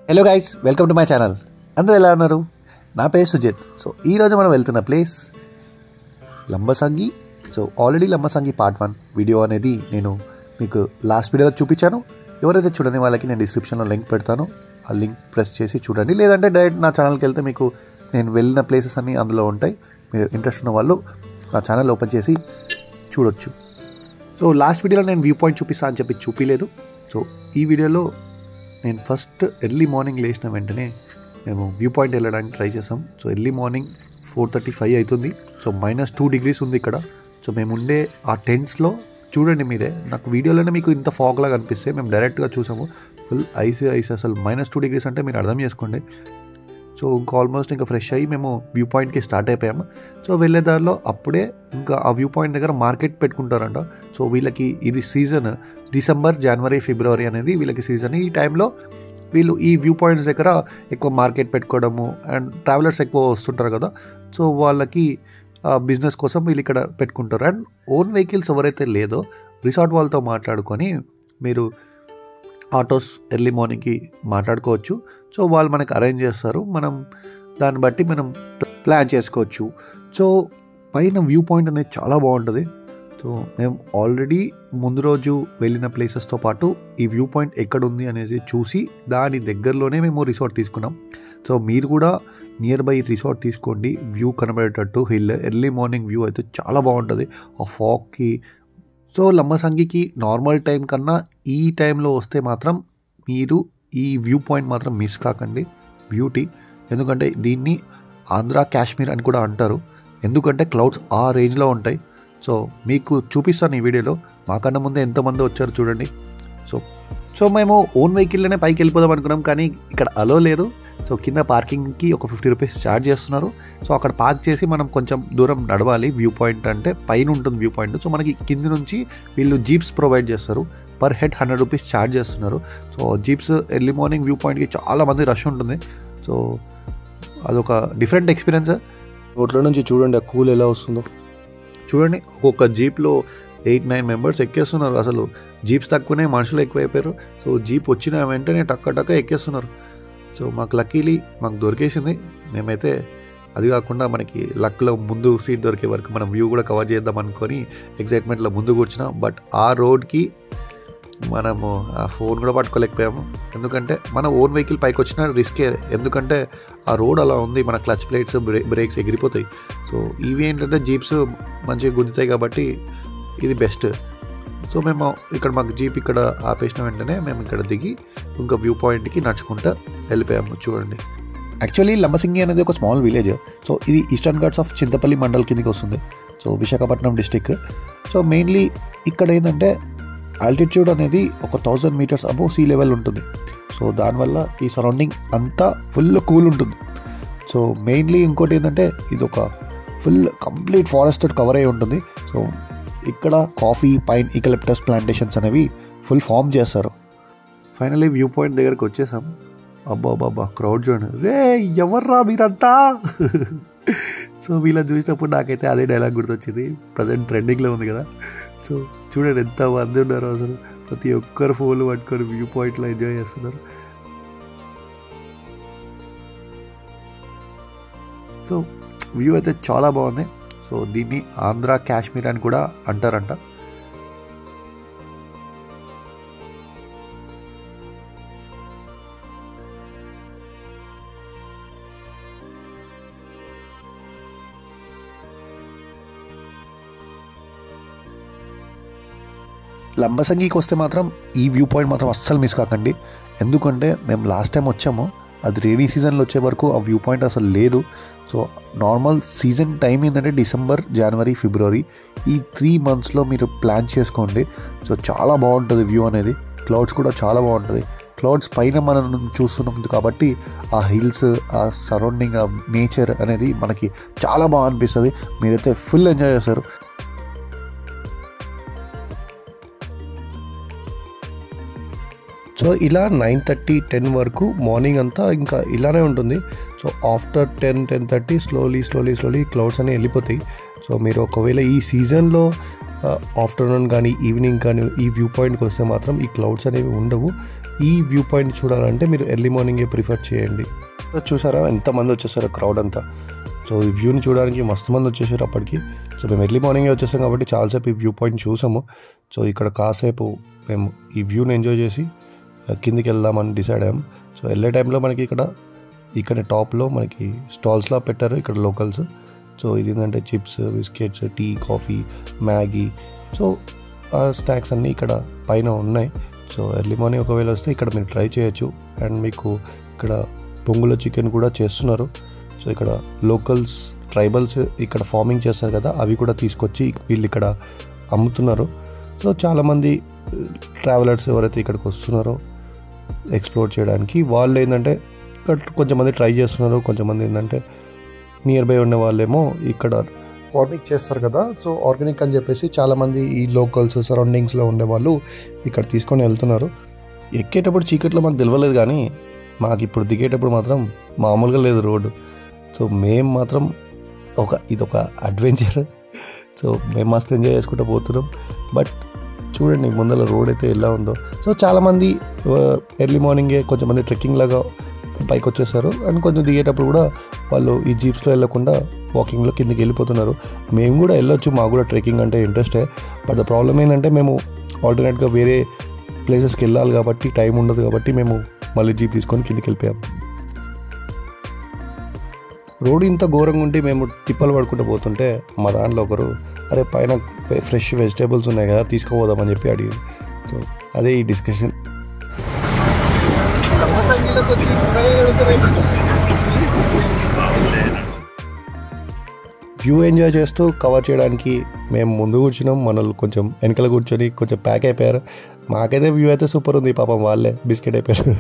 hello guys welcome to my channel అందరూ ఎలా ఉన్నారు నా పేరు సుజిత్ సో ఈరోజు మనం వెళ్తున్న place Lambasingi so already Lambasingi part one video అనేది నేను మీకు లాస్ట్ వీడియోలో చూపించాను ఎవరైతే చూడని వాళ్ళకి నేను డిస్క్రిప్షన్లో లింక్ పెడతాను ఆ లింక్ ప్రెస్ చేసి చూడండి లేదంటే డైరెక్ట్ నా ఛానల్కి వెళ్తే మీకు నేను వెళ్ళిన ప్లేసెస్ అన్నీ అందులో ఉంటాయి మీరు ఇంట్రెస్ట్ ఉన్న వాళ్ళు నా ఛానల్ ఓపెన్ చేసి చూడొచ్చు సో లాస్ట్ వీడియోలో నేను వ్యూ పాయింట్ చూపిస్తా అని చెప్పి చూపించలేదు సో ఈ వీడియోలో నేను ఫస్ట్ ఎర్లీ మార్నింగ్ లేచిన వెంటనే మేము వ్యూ పాయింట్ వెళ్ళడానికి ట్రై చేసాం so early morning four thirty five అవుతుంది సో మైనస్ టూ డిగ్రీస్ ఉంది ఇక్కడ సో మేము ఉండే ఆ టెంట్స్లో చూడండి మీరే నాకు వీడియోలోనే మీకు ఇంత ఫాగ్ లాగా అనిపిస్తే మేము డైరెక్ట్గా చూసాము ఫుల్ ఐస్ ఐస్ అసలు మైనస్ టూ డిగ్రీస్ అంటే మీరు అర్థం చేసుకోండి సో ఇంకా ఆల్మోస్ట్ ఇంకా ఫ్రెష్ అయ్యి మేము వ్యూ పాయింట్కి స్టార్ట్ అయిపోయాము సో వెళ్ళే దారిలో అప్పుడే ఇంకా ఆ వ్యూ పాయింట్ దగ్గర మార్కెట్ పెట్టుకుంటారంట సో వీళ్ళకి ఇది సీజన్ డిసెంబర్ జనవరి ఫిబ్రవరి అనేది వీళ్ళకి సీజన్ ఈ టైంలో వీళ్ళు ఈ వ్యూ పాయింట్స్ దగ్గర ఎక్కువ మార్కెట్ పెట్టుకోవడము అండ్ ట్రావెలర్స్ ఎక్కువ వస్తుంటారు కదా సో వాళ్ళకి బిజినెస్ కోసం వీళ్ళు ఇక్కడ పెట్టుకుంటారు అండ్ ఓన్ వెహికల్స్ ఎవరైతే లేదో రిసార్ట్ వాళ్ళతో మాట్లాడుకొని మీరు ఆటోస్ ఎర్లీ మార్నింగ్కి మాట్లాడుకోవచ్చు సో వాళ్ళు మనకు అరేంజ్ చేస్తారు మనం దాన్ని బట్టి మనం ప్లాన్ చేసుకోవచ్చు సో పైన వ్యూ పాయింట్ అనేది చాలా బాగుంటుంది సో మేము ఆల్రెడీ ముందు రోజు వెళ్ళిన ప్లేసెస్తో పాటు ఈ వ్యూ పాయింట్ ఎక్కడ ఉంది అనేది చూసి దాని దగ్గరలోనే మేము రిసార్ట్ తీసుకున్నాం సో మీరు కూడా నియర్ బై రిసార్ట్ తీసుకోండి వ్యూ కనబడేటట్టు హిల్ ఎర్లీ మార్నింగ్ వ్యూ అయితే చాలా బాగుంటుంది ఆ ఫాగ్కి సో లంబసంగికి నార్మల్ టైం కన్నా ఈ టైంలో వస్తే మాత్రం మీరు ఈ వ్యూ పాయింట్ మాత్రం మిస్ కాకండి బ్యూటీ ఎందుకంటే దీన్ని ఆంధ్ర కాశ్మీర్ అని కూడా అంటారు ఎందుకంటే క్లౌడ్స్ ఆ రేంజ్లో ఉంటాయి సో మీకు చూపిస్తాను ఈ వీడియోలో మాకన్నా ముందే ఎంతమంది వచ్చారు చూడండి సో సో మేము ఓన్ వెహికల్లోనే పైకి వెళ్ళిపోదాం అనుకున్నాం కానీ ఇక్కడ అలో లేదు సో కింద పార్కింగ్కి ఒక ఫిఫ్టీ రూపీస్ ఛార్జ్ చేస్తున్నారు సో అక్కడ పార్క్ చేసి మనం కొంచెం దూరం నడవాలి వ్యూ పాయింట్ అంటే పైన ఉంటుంది వ్యూ పాయింట్ సో మనకి కింది నుంచి వీళ్ళు జీప్స్ ప్రొవైడ్ చేస్తారు per head hundred rupees charge చేస్తున్నారు so jeeps early morning view పాయింట్కి చాలా మంది రష్ ఉంటుంది సో అదొక డిఫరెంట్ ఎక్స్పీరియన్స్ రోడ్ల నుంచి చూడండి ఆ కూల్ ఎలా వస్తుందో చూడండి ఒక్కొక్క జీప్లో ఎయిట్ నైన్ మెంబర్స్ ఎక్కేస్తున్నారు అసలు జీప్స్ తక్కువనే మనుషులు ఎక్కువైపోయారు సో జీప్ వచ్చిన వెంటనే టక్క టక్క ఎక్కేస్తున్నారు సో మాకు లక్కీలీ మాకు దొరికేసింది మేమైతే అది కాకుండా మనకి లక్లో ముందు సీట్ దొరికే వరకు మనం వ్యూ కూడా కవర్ చేద్దాం అనుకొని ఎగ్జైట్మెంట్లో ముందు కూర్చున్నాం బట్ ఆ రోడ్కి మనము ఆ ఫోన్ కూడా పట్టుకోలేకపోయాము ఎందుకంటే మన ఓన్ వెహికల్ పైకి వచ్చిన రిస్కే ఎందుకంటే ఆ రోడ్ అలా ఉంది మన క్లచ్ ప్లేట్స్ బ్రే బ్రేక్స్ ఎగిరిపోతాయి సో ఇవి ఏంటంటే జీప్స్ మంచిగా గుంజుతాయి కాబట్టి ఇది బెస్ట్ సో మేము ఇక్కడ మాకు జీప్ ఇక్కడ ఆపేసిన వెంటనే మేము ఇక్కడ దిగి ఇంకా వ్యూ పాయింట్కి నడుచుకుంటూ వెళ్ళిపోయాము చూడండి యాక్చువల్లీ లంబసింగి అనేది ఒక స్మాల్ విలేజ్ సో ఇది eastern ghats of Chintapalli mandal కిందకి వస్తుంది so Visakhapatnam district so mainly ఇక్కడ ఏంటంటే ఆల్టిట్యూడ్ అనేది ఒక thousand meters above sea level ఉంటుంది సో దానివల్ల ఈ సరౌండింగ్ అంతా ఫుల్ కూల్ ఉంటుంది సో మెయిన్లీ ఇంకోటి ఏంటంటే ఇది ఒక ఫుల్ కంప్లీట్ ఫారెస్ట్ కవర్ అయి ఉంటుంది సో ఇక్కడ కాఫీ పైన్ ఈకలిప్టస్ ప్లాంటేషన్స్ అనేవి ఫుల్ ఫామ్ చేస్తారు ఫైనలీ వ్యూ పాయింట్ దగ్గరకు వచ్చేసాం అబ్బా బాబా క్రౌడ్ చూడండి రే ఎవర్రా మీరంతా సో వీళ్ళని చూసినప్పుడు నాకైతే అదే డైలాగ్ గుర్తొచ్చింది ప్రజెంట్ ట్రెండింగ్లో ఉంది కదా సో చూడండి ఎంత మంది ఉన్నారు అసలు ప్రతి ఒక్కరు ఫోన్లు పట్టుకొని వ్యూ పాయింట్లో ఎంజాయ్ చేస్తున్నారు సో వ్యూ అయితే చాలా బాగుంది సో దీన్ని ఆంధ్ర కాశ్మీర్ అని కూడా అంటారంట లంబసంగికి వస్తే మాత్రం ఈ వ్యూ పాయింట్ మాత్రం అస్సలు మిస్ కాకండి ఎందుకంటే మేము లాస్ట్ టైం వచ్చాము అది రైనీ సీజన్లో వచ్చే వరకు ఆ వ్యూ పాయింట్ అసలు లేదు సో నార్మల్ సీజన్ టైం ఏంటంటే డిసెంబర్ జనవరి ఫిబ్రవరి ఈ త్రీ మంత్స్లో మీరు ప్లాన్ చేసుకోండి సో చాలా బాగుంటుంది వ్యూ అనేది క్లౌడ్స్ కూడా చాలా బాగుంటుంది క్లౌడ్స్ పైన మనం చూస్తున్నాం కాబట్టి ఆ హిల్స్ ఆ సరౌండింగ్ ఆ నేచర్ అనేది మనకి చాలా బాగా అనిపిస్తుంది మీరైతే ఫుల్ ఎంజాయ్ చేస్తారు సో ఇలా నైన్ థర్టీ టెన్ వరకు మార్నింగ్ అంతా ఇంకా ఇలానే ఉంటుంది so after ten ten thirty slowly slowly slowly clouds అనేవి వెళ్ళిపోతాయి సో మీరు ఒకవేళ ఈ సీజన్లో ఆఫ్టర్నూన్ కానీ ఈవినింగ్ కానీ ఈ వ్యూ పాయింట్కి వస్తే మాత్రం ఈ క్లౌడ్స్ అనేవి ఉండవు ఈ వ్యూ పాయింట్ చూడాలంటే మీరు ఎర్లీ మార్నింగే ప్రిఫర్ చేయండి చూసారా ఎంతమంది వచ్చేసారో క్రౌడ్ అంతా సో ఈ వ్యూని చూడడానికి మస్తు మంది వచ్చేసారు అప్పటికి సో మేము ఎర్లీ మార్నింగే వచ్చేసాం కాబట్టి చాలాసేపు ఈ వ్యూ పాయింట్ చూసాము సో ఇక్కడ కాసేపు మేము ఈ వ్యూని ఎంజాయ్ చేసి ఆ, కిందికి వెళ్దామని డిసైడ్ అయ్యాం సో వెళ్ళే టైంలో మనకి ఇక్కడ ఇక్కడ టాప్లో మనకి స్టాల్స్లా పెట్టారు ఇక్కడ లోకల్స్ సో ఇది ఏంటంటే chips biscuits tea coffee Maggi so ఆ స్నాక్స్ అన్నీ ఇక్కడ పైన ఉన్నాయి సో ఎర్లీ మార్నింగ్ ఒకవేళ వస్తే ఇక్కడ మీరు ట్రై చేయొచ్చు అండ్ మీకు ఇక్కడ పొంగుల చికెన్ కూడా చేస్తున్నారు సో ఇక్కడ లోకల్స్ ట్రైబల్స్ ఇక్కడ ఫార్మింగ్ చేస్తారు కదా అవి కూడా తీసుకొచ్చి వీళ్ళు ఇక్కడ అమ్ముతున్నారు సో చాలామంది ట్రావెలర్స్ ఎవరైతే ఇక్కడికి వస్తున్నారో ఎక్స్ప్లోర్ చేయడానికి వాళ్ళు ఏంటంటే ఇక్కడ కొంచెంమంది ట్రై చేస్తున్నారు కొంచెంమంది ఏంటంటే నియర్ బై ఉన్న వాళ్ళేమో ఇక్కడ ఆర్గానిక్ చేస్తారు కదా సో ఆర్గానిక్ అని చెప్పేసి చాలామంది ఈ లోకల్స్ సరౌండింగ్స్లో ఉండే వాళ్ళు ఇక్కడ తీసుకొని వెళ్తున్నారు ఎక్కేటప్పుడు చీకట్లో మాకు తెలియలేదు కానీ మాకు ఇప్పుడు దిగేటప్పుడు మాత్రం మామూలుగా లేదు రోడ్డు సో మేము మాత్రం ఒక ఇది ఒక అడ్వెంచర్ సో మేము మస్తు ఎంజాయ్ చేసుకుంటూ పోతున్నాం బట్ చూడండి ముందర రోడ్ అయితే ఎలా ఉందో సో చాలామంది ఎర్లీ మార్నింగే కొంచెంమంది ట్రెక్కింగ్ లాగా పైకి వచ్చేసారు అండ్ కొంచెం దిగేటప్పుడు కూడా వాళ్ళు ఈ జీప్స్లో వెళ్ళకుండా వాకింగ్లో కిందకి వెళ్ళిపోతున్నారు మేము కూడా వెళ్ళొచ్చు మాకు కూడా ట్రెక్కింగ్ అంటే ఇంట్రెస్టే బట్ ద ప్రాబ్లం ఏంటంటే మేము ఆల్టర్నేట్గా వేరే ప్లేసెస్కి వెళ్ళాలి కాబట్టి టైం ఉండదు కాబట్టి మేము మళ్ళీ జీప్ తీసుకొని కిందకి వెళ్ళిపోయాం రోడ్ ఇంత ఘోరంగా ఉంటే మేము తిప్పలు పడుకుంటూ పోతుంటే మా దాంట్లో ఒకరు అరే పైన ఫ్రెష్ వెజిటేబుల్స్ ఉన్నాయి కదా తీసుకుపోదామని చెప్పి అడిగి సో అదే ఈ డిస్కషన్ వ్యూ ఎంజాయ్ చేస్తూ కవర్ చేయడానికి మేము ముందు కూర్చున్నాం మనల్ని కొంచెం వెనకాల కూర్చొని కొంచెం ప్యాక్ అయిపోయారు మాకైతే వ్యూ అయితే సూపర్ ఉంది పాపం వాళ్ళే బిస్కెట్ అయిపోయారు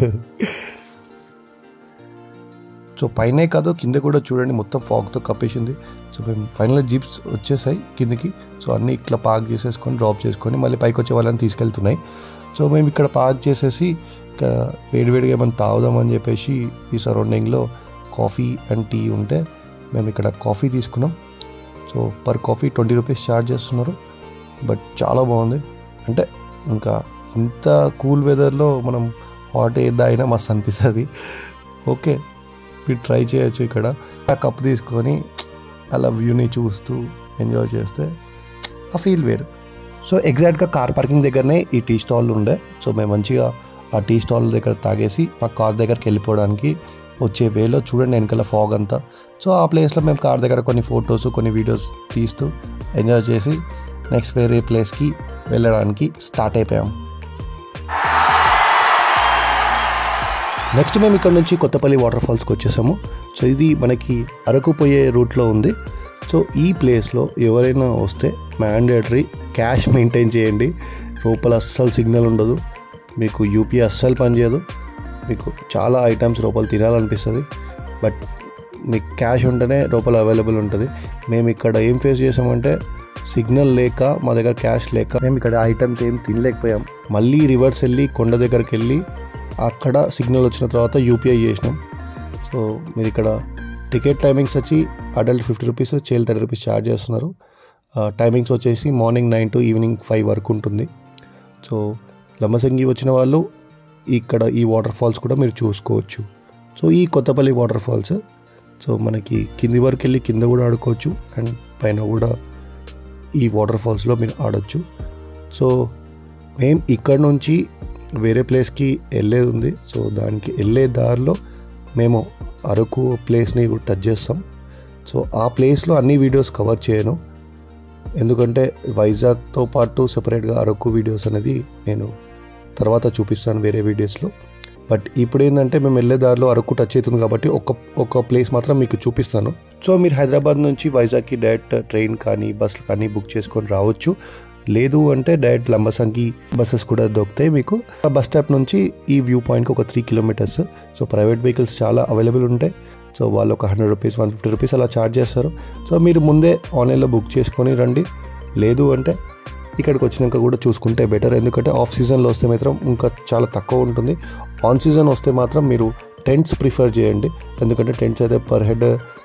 సో పైనే కాదు కింద కూడా చూడండి మొత్తం ఫాగ్తో కప్పేసింది సో మేము ఫైనల్ జీప్స్ వచ్చేసాయి కిందకి సో అన్నీ ఇట్లా పార్క్ చేసేసుకొని డ్రాప్ చేసుకొని మళ్ళీ పైకి వచ్చే వాళ్ళని తీసుకెళ్తున్నాయి సో మేము ఇక్కడ పార్క్ చేసేసి ఇక వేడివేడిగా ఏమైనా తాగుదామని చెప్పేసి ఈ సరౌండింగ్లో కాఫీ అండ్ టీ ఉంటే మేము ఇక్కడ కాఫీ తీసుకున్నాం so per coffee twenty rupees charge చేస్తున్నారు బట్ చాలా బాగుంది అంటే ఇంకా ఇంత కూల్ వెదర్లో మనం హాట్ ఏది అయినా మస్తు అనిపిస్తుంది ఓకే మీరు ట్రై చేయొచ్చు ఇక్కడ ఆ కప్ తీసుకొని అలా వ్యూని చూస్తూ ఎంజాయ్ చేస్తే ఆ ఫీల్ వేరు సో ఎగ్జాక్ట్గా కార్ పార్కింగ్ దగ్గరనే ఈ టీ స్టాల్ ఉండే సో మేము మంచిగా ఆ టీ స్టాల్ దగ్గర తాగేసి మా కార్ దగ్గరికి వెళ్ళిపోవడానికి వచ్చే వేలో చూడండి వెనకాల ఫాగ్ అంతా సో ఆ ప్లేస్లో మేము కార్ దగ్గర కొన్ని ఫొటోస్ కొన్ని వీడియోస్ తీస్తూ ఎంజాయ్ చేసి నెక్స్ట్ వేరే ప్లేస్కి వెళ్ళడానికి స్టార్ట్ అయిపోయాం నెక్స్ట్ మేము ఇక్కడ నుంచి కొత్తపల్లి వాటర్ ఫాల్స్కి వచ్చేసాము సో ఇది మనకి అరకు పోయే రూట్లో ఉంది సో ఈ ప్లేస్లో ఎవరైనా వస్తే మ్యాండేటరీ క్యాష్ మెయింటైన్ చేయండి లోపల అస్సలు సిగ్నల్ ఉండదు మీకు యూపీఐ అస్సలు పనిచేయదు మీకు చాలా ఐటమ్స్ లోపల తినాలనిపిస్తుంది బట్ మీకు క్యాష్ ఉంటేనే లోపల అవైలబుల్ ఉంటుంది మేము ఇక్కడ ఏం ఫేస్ చేసామంటే సిగ్నల్ లేక మా దగ్గర క్యాష్ లేక మేము ఇక్కడ ఐటమ్స్ ఏం తినలేకపోయాం మళ్ళీ రివర్స్ వెళ్ళి కొండ దగ్గరికి వెళ్ళి అక్కడ సిగ్నల్ వచ్చిన తర్వాత యూపీఐ చేసినాం సో మీరు ఇక్కడ టికెట్ టైమింగ్స్ వచ్చి adult fifty rupees child thirty rupees charge చేస్తున్నారు టైమింగ్స్ వచ్చేసి morning nine to evening five వరకు ఉంటుంది సో లంబసింగి వచ్చిన వాళ్ళు ఇక్కడ ఈ వాటర్ ఫాల్స్ కూడా మీరు చూసుకోవచ్చు సో ఈ కొత్తపల్లి వాటర్ ఫాల్స్ సో మనకి కింది వరకు వెళ్ళి కింద కూడా ఆడుకోవచ్చు అండ్ పైన కూడా ఈ వాటర్ ఫాల్స్లో మీరు ఆడొచ్చు సో మేము ఇక్కడ నుంచి వేరే ప్లేస్కి వెళ్ళేది ఉంది సో దానికి వెళ్ళే దారిలో మేము అరకు ప్లేస్ని కూడా టచ్ చేస్తాం సో ఆ ప్లేస్లో అన్ని వీడియోస్ కవర్ చేయను ఎందుకంటే వైజాగ్తో పాటు సెపరేట్గా అరకు వీడియోస్ అనేది నేను తర్వాత చూపిస్తాను వేరే వీడియోస్లో బట్ ఇప్పుడు ఏంటంటే మేము వెళ్ళే దారిలో అరకు టచ్ అవుతుంది కాబట్టి ఒక ఒక ప్లేస్ మాత్రం మీకు చూపిస్తాను సో మీరు హైదరాబాద్ నుంచి వైజాగ్కి డైరెక్ట్ ట్రైన్ కానీ బస్సులు కానీ బుక్ చేసుకొని రావచ్చు లేదు అంటే డైరెక్ట్ లంబసంగి బస్సెస్ కూడా దొరుకుతాయి మీకు ఆ బస్ స్టాప్ నుంచి ఈ వ్యూ పాయింట్కి ఒక three kilometers so private vehicles చాలా అవైలబుల్ ఉంటాయి సో వాళ్ళు ఒక hundred rupees one fifty rupees అలా ఛార్జ్ చేస్తారు సో మీరు ముందే ఆన్లైన్లో బుక్ చేసుకొని రండి లేదు అంటే ఇక్కడికి వచ్చినాక కూడా చూసుకుంటే బెటర్ ఎందుకంటే ఆఫ్ సీజన్లో వస్తే మాత్రం ఇంకా చాలా తక్కువ ఉంటుంది ఆన్ సీజన్ వస్తే మాత్రం మీరు టెంట్స్ ప్రిఫర్ చేయండి ఎందుకంటే టెంట్స్ అయితే per head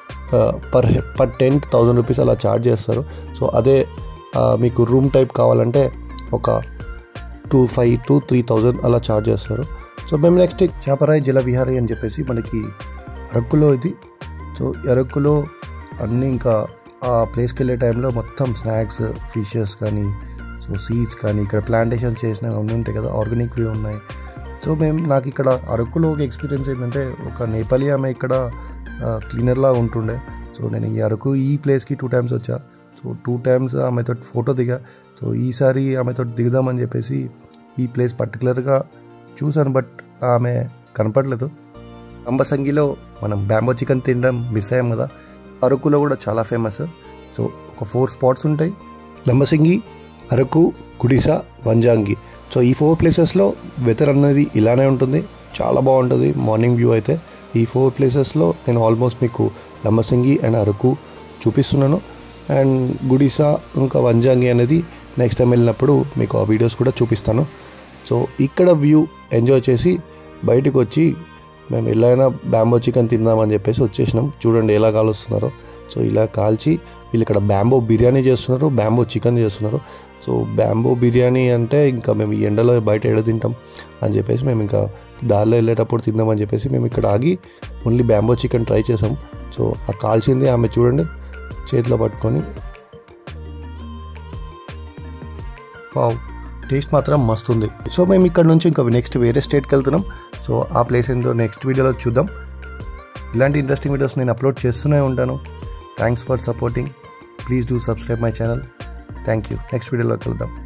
per per tent thousand rupees అలా ఛార్జ్ చేస్తారు సో అదే ఆ, మీకు రూమ్ టైప్ కావాలంటే ఒక two five to three thousand అలా ఛార్జ్ చేస్తారు సో మేము నెక్స్ట్ చేపరాయి జలవిహారీ అని చెప్పేసి మనకి అరకులో ఇది సో ఈ అరకులో అన్నీ ఇంకా ఆ ప్లేస్కి వెళ్ళే టైంలో మొత్తం స్నాక్స్ ఫిషెస్ కానీ సో సీడ్స్ కానీ ఇక్కడ ప్లాంటేషన్స్ చేసినవి అన్నీ ఉంటాయి కదా ఆర్గానిక్వి ఉన్నాయి సో మేము నాకు ఇక్కడ అరకులో ఒక ఎక్స్పీరియన్స్ ఏంటంటే ఒక నేపాలీ ఆమె ఇక్కడ క్లీనర్లా ఉంటుండే సో నేను ఈ అరకు ఈ ప్లేస్కి టూ టైమ్స్ వచ్చా సో టూ టైమ్స్ ఆమెతో ఫోటో దిగా సో ఈసారి ఆమెతో దిగుదామని చెప్పేసి ఈ ప్లేస్ పర్టికులర్గా చూశాను బట్ ఆమె కనపడలేదు అంబసంగిలో మనం బ్యాంబో చికెన్ తినడం మిస్ అయ్యాం కదా అరకులో కూడా చాలా ఫేమస్ సో ఒక ఫోర్ స్పాట్స్ ఉంటాయి లంబసింగి అరకు గుడిస వంజాంగి సో ఈ ఫోర్ ప్లేసెస్లో వెదర్ అనేది ఇలానే ఉంటుంది చాలా బాగుంటుంది మార్నింగ్ వ్యూ అయితే ఈ ఫోర్ ప్లేసెస్లో నేను ఆల్మోస్ట్ మీకు లంబసింగి అండ్ అరకు చూపిస్తున్నాను అండ్ గుడిస ఇంకా వంజాంగి అనేది నెక్స్ట్ టైం వెళ్ళినప్పుడు మీకు ఆ వీడియోస్ కూడా చూపిస్తాను సో ఇక్కడ వ్యూ ఎంజాయ్ చేసి బయటకు వచ్చి మేము ఎలా అయినా బ్యాంబో చికెన్ తిందామని చెప్పేసి వచ్చేసినాం చూడండి ఎలా కాలుస్తున్నారో సో ఇలా కాల్చి వీళ్ళు ఇక్కడ బ్యాంబో బిర్యానీ చేస్తున్నారు బ్యాంబో చికెన్ చేస్తున్నారు సో బ్యాంబో బిర్యానీ అంటే ఇంకా మేము ఈ ఎండలో బయట ఎడ తింటాం అని చెప్పేసి మేము ఇంకా దారిలో వెళ్ళేటప్పుడు తిందామని చెప్పేసి మేము ఇక్కడ ఆగి ఓన్లీ బ్యాంబో చికెన్ ట్రై చేసాం సో ఆ కాల్చింది ఆమె చూడండి చేతిలో పట్టుకొని వావ్ టేస్ట్ మాత్రం మస్తు ఉంది సో మేము ఇక్కడ నుంచి ఇంకా నెక్స్ట్ వేరే స్టేట్కి వెళ్తున్నాం సో ఆ ప్లేస్ ఏందో నెక్స్ట్ వీడియోలో చూద్దాం ఇలాంటి ఇంట్రెస్టింగ్ వీడియోస్ నేను అప్లోడ్ చేస్తూనే ఉంటాను thanks for supporting please do subscribe my channel thank you next వీడియోలో కలుద్దాం